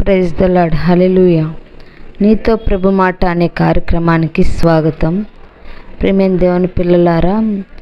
praise the lord hallelujah నీతో ప్రభు మాట అనే కార్యక్రమానికి స్వాగతం ప్రేమైన దేవుని పిల్లలారా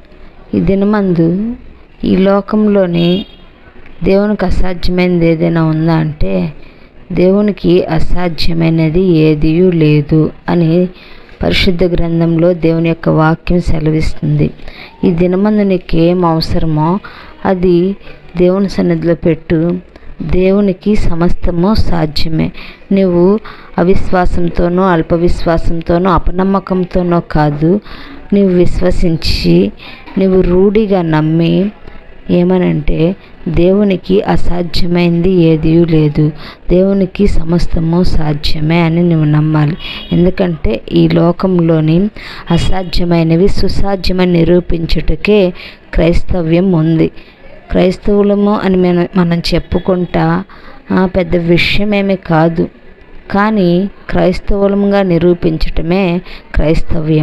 ఈ దినమందు ఈ లోకంలోని దేవునికి అసాధ్యమైనది ఏదైనా ఉందా అంటే దేవునికి అసాధ్యమైనది ఏదీ లేదు అని పరిశుద్ధ గ్రంథంలో దేవుని యొక్క వాక్యం సెలవిస్తుంది ఈ దినమందు నీకు ఏం అవసరమో అది దేవుని సన్నిధిలో పెట్టు దేవునికి సమస్తము సాధ్యమే నువ్వు అవిశ్వాసంతోనో అల్ప విశ్వాసంతోనో అపనమ్మకంతోనో కాదు నువ్వు విశ్వసించి నువ్వు రూఢిగా నమ్మి ఏమనంటే దేవునికి అసాధ్యమైంది ఏదీ లేదు దేవునికి సమస్తము సాధ్యమే అని నువ్వు నమ్మాలి ఎందుకంటే ఈ లోకంలోని అసాధ్యమైనవి సుసాధ్యమని నిరూపించుటకే క్రైస్తవ్యం ఉంది క్రైస్తవులము అని మనం మనం చెప్పుకుంటా ఆ, పెద్ద విషయమేమి కాదు కానీ క్రైస్తవులంగా నిరూపించటమే క్రైస్తవ్యం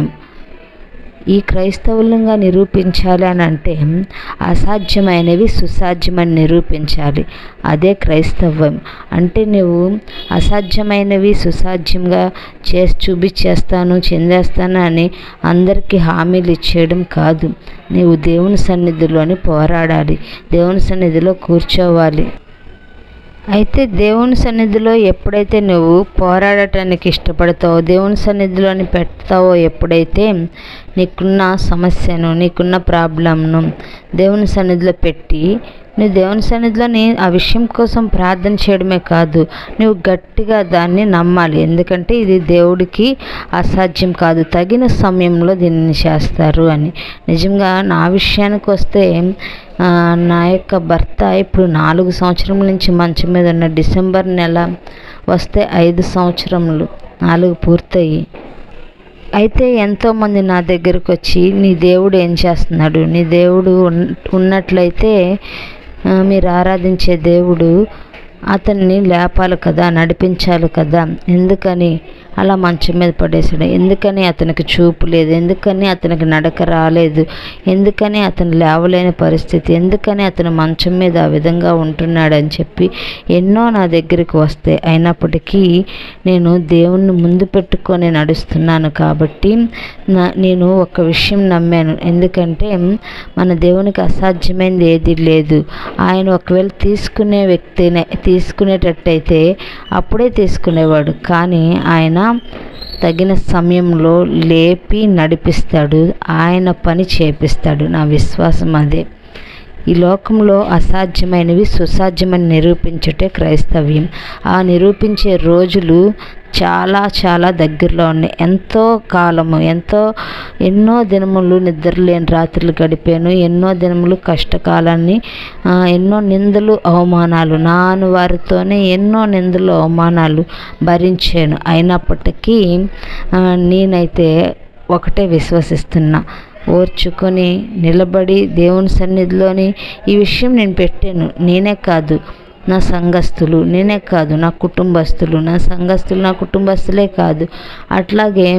ఈ క్రైస్తవులంగా నిరూపించాలి అని అంటే అసాధ్యమైనవి సుసాధ్యమని నిరూపించాలి అదే క్రైస్తవం అంటే నువ్వు అసాధ్యమైనవి సుసాధ్యంగా చేసి చూపించేస్తాను చెందేస్తాను అని అందరికీ హామీలు ఇచ్చేయడం కాదు నీవు దేవుని సన్నిధిలోని పోరాడాలి దేవుని సన్నిధిలో కూర్చోవాలి అయితే దేవుని సన్నిధిలో ఎప్పుడైతే నువ్వు పోరాడటానికి ఇష్టపడతావో దేవుని సన్నిధిలోని పెడతావో ఎప్పుడైతే నీకున్న సమస్యను నీకున్న ప్రాబ్లంను దేవుని సన్నిధిలో పెట్టి నువ్వు దేవుని సన్నిధిలోని ఆ విషయం కోసం ప్రార్థన చేయడమే కాదు నువ్వు గట్టిగా దాన్ని నమ్మాలి ఎందుకంటే ఇది దేవుడికి అసాధ్యం కాదు తగిన సమయంలో దీన్ని చేస్తారు అని నిజంగా నా విషయానికి వస్తే ఆ, నా యొక్క భర్త ఇప్పుడు నాలుగు సంవత్సరముల నుంచి మంచం మీద ఉన్న డిసెంబర్ నెల వస్తే ఐదు సంవత్సరములు నాలుగు పూర్తయి అయితే ఎంతోమంది నా దగ్గరకు వచ్చి నీ దేవుడు ఏం చేస్తున్నాడు నీ దేవుడు ఉన్- ఉన్నట్లయితే ఆ, మీరు ఆరాధించే దేవుడు అతన్ని లేపాలి కదా నడిపించాలి కదా ఎందుకని అలా మంచం మీద పడేసాడు ఎందుకని అతనికి చూపు లేదు ఎందుకని అతనికి నడక రాలేదు ఎందుకని అతను లేవలేని పరిస్థితి ఎందుకని అతను మంచం మీద ఆ విధంగా ఉంటున్నాడని చెప్పి ఎన్నో నా దగ్గరికి వస్తాయి అయినప్పటికీ నేను దేవుణ్ణి ముందు పెట్టుకొని నడుస్తున్నాను కాబట్టి నా నేను ఒక విషయం నమ్మాను ఎందుకంటే మన దేవునికి అసాధ్యమైనది ఏది లేదు ఆయన ఒకవేళ తీసుకునే వ్యక్తినే తీసుకునేటట్టయితే అప్పుడే తీసుకునేవాడు కానీ ఆయన తగిన సమయంలో లేపి నడిపిస్తాడు ఆయన పని చేపిస్తాడు నా విశ్వాసం అదే ఈ లోకంలో అసాధ్యమైనవి సుసాధ్యమని నిరూపించుటే క్రైస్తవ్యం ఆ నిరూపించే రోజులు చాలా చాలా దగ్గరలో ఉన్నాయి ఎంతో కాలము ఎంతో ఎన్నో దినములు నిద్రలేని రాత్రులు గడిపాను ఎన్నో దినములు కష్టకాలాన్ని ఆ, ఎన్నో నిందలు అవమానాలు నాను వారితోనే ఎన్నో నిందలు అవమానాలు భరించాను అయినప్పటికీ ఆ, నేనైతే ఒకటే విశ్వసిస్తున్నా ఓర్చుకొని నిలబడి దేవుని సన్నిధిలోని ఈ విషయం నేను పెట్టాను నేనే కాదు నా సంఘస్థులు నేనే కాదు నా కుటుంబస్తులు నా సంఘస్థులు నా కుటుంబస్తులే కాదు అట్లాగే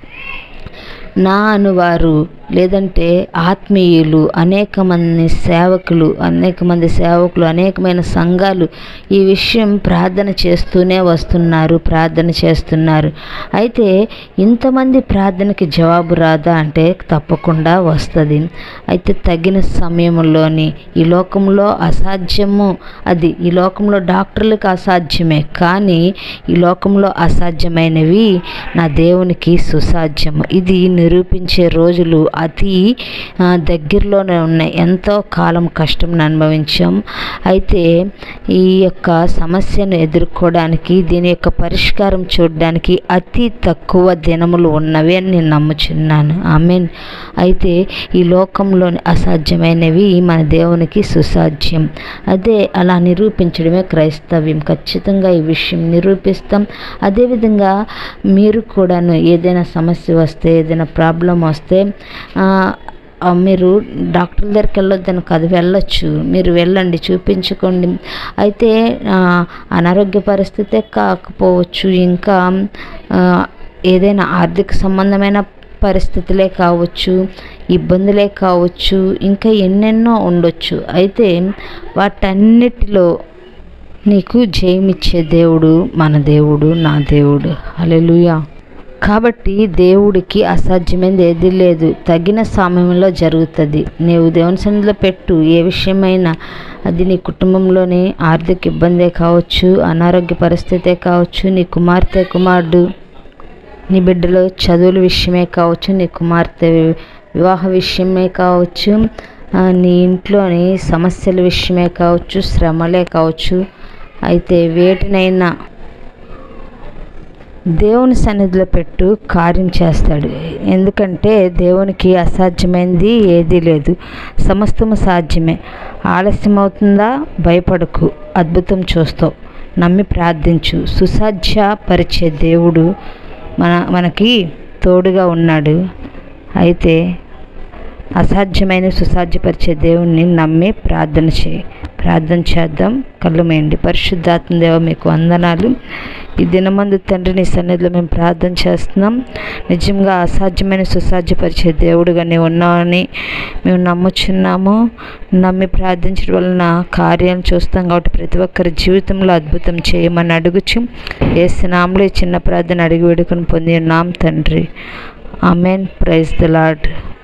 నా అనువారు లేదంటే ఆత్మీయులు అనేక మంది సేవకులు అనేక మంది సేవకులు అనేకమైన సంఘాలు ఈ విషయం ప్రార్థన చేస్తూనే వస్తున్నారు ప్రార్థన చేస్తున్నారు అయితే ఇంతమంది ప్రార్థనకి జవాబు రాదా అంటే తప్పకుండా వస్తుంది అయితే తగిన సమయంలోని ఈ లోకంలో అసాధ్యము అది ఈ లోకంలో డాక్టర్లకు అసాధ్యమే కానీ ఈ లోకంలో అసాధ్యమైనవి నా దేవునికి సుసాధ్యము ఇది నిరూపించే రోజులు అతి ఆ, దగ్గరలోనే ఉన్నాయి ఎంతో కాలం కష్టం అనుభవించాం అయితే ఈ యొక్క సమస్యను ఎదుర్కోవడానికి దీని యొక్క పరిష్కారం చూడడానికి అతి తక్కువ దినములు ఉన్నవి అని నేను నమ్ముచున్నాను ఆమెన్ అయితే ఈ లోకంలోని అసాధ్యమైనవి మన దేవునికి సుసాధ్యం అదే అలా నిరూపించడమే క్రైస్తవ్యం ఖచ్చితంగా ఈ విషయం నిరూపిస్తాం అదేవిధంగా మీరు కూడాను ఏదైనా సమస్య వస్తే ఏదైనా ప్రాబ్లం వస్తే ఆ, ఆ, మీరు డాక్టర్ దగ్గరికి వెళ్ళొద్దని కాదు వెళ్ళొచ్చు మీరు వెళ్ళండి చూపించుకోండి అయితే ఆ, అనారోగ్య పరిస్థితే కాకపోవచ్చు ఇంకా ఆ, ఏదైనా ఆర్థిక సంబంధమైన పరిస్థితులే కావచ్చు ఇబ్బందులే కావచ్చు ఇంకా ఎన్నెన్నో ఉండొచ్చు అయితే వాటన్నిటిలో నీకు జయమిచ్చే దేవుడు మన దేవుడు నా దేవుడు హల్లెలూయా కాబట్టి దేవుడికి అసాధ్యమైనది ఏది లేదు తగిన సమయంలో జరుగుతుంది నీవు దేవుని సన్నిధిలో పెట్టు ఏ విషయమైనా అది నీ కుటుంబంలోని ఆర్థిక ఇబ్బందే కావచ్చు అనారోగ్య పరిస్థితే కావచ్చు నీ కుమార్తె కుమారుడు నీ బిడ్డలో చదువుల విషయమే కావచ్చు నీ కుమార్తె వి- వివాహ విషయమే కావచ్చు ఆ, నీ ఇంట్లోని సమస్యల విషయమే కావచ్చు శ్రమలే కావచ్చు అయితే వేటినైనా దేవుని సన్నిధిలో పెట్టు కార్యం చేస్తాడు ఎందుకంటే దేవునికి అసాధ్యమైనది ఏదీ లేదు సమస్తము సాధ్యమే ఆలస్యం అవుతుందా భయపడకు అద్భుతం చూస్తావు నమ్మి ప్రార్థించు సుసాధ్యపరిచే దేవుడు మన మనకి తోడుగా ఉన్నాడు అయితే అసాధ్యమైన సుసాధ్యపరిచే దేవుణ్ణి నమ్మి ప్రార్థన చేయి ప్రార్థన చేద్దాం కళ్ళు మేయండి పరిశుద్ధాత్మ దేవ మీకు వందనాలు ఈ దినమందు తండ్రి నీ సన్నిధిలో మేము ప్రార్థన చేస్తున్నాం నిజంగా అసాధ్యమైన సుసాధ్యపరిచే దేవుడుగా నీవు ఉన్నావని మేము నమ్ముచున్నాము నమ్మి ప్రార్థించడం వలన కార్యాలను చూస్తాం కాబట్టి ప్రతి ఒక్కరి జీవితంలో అద్భుతం చేయమని అడుగుచు ఏ స్నామంలో ఈ చిన్న ప్రార్థన అడిగి వేడుకొని పొంది ఉన్నాం తండ్రి అమెన్ ప్రైజ్ ద లాడ్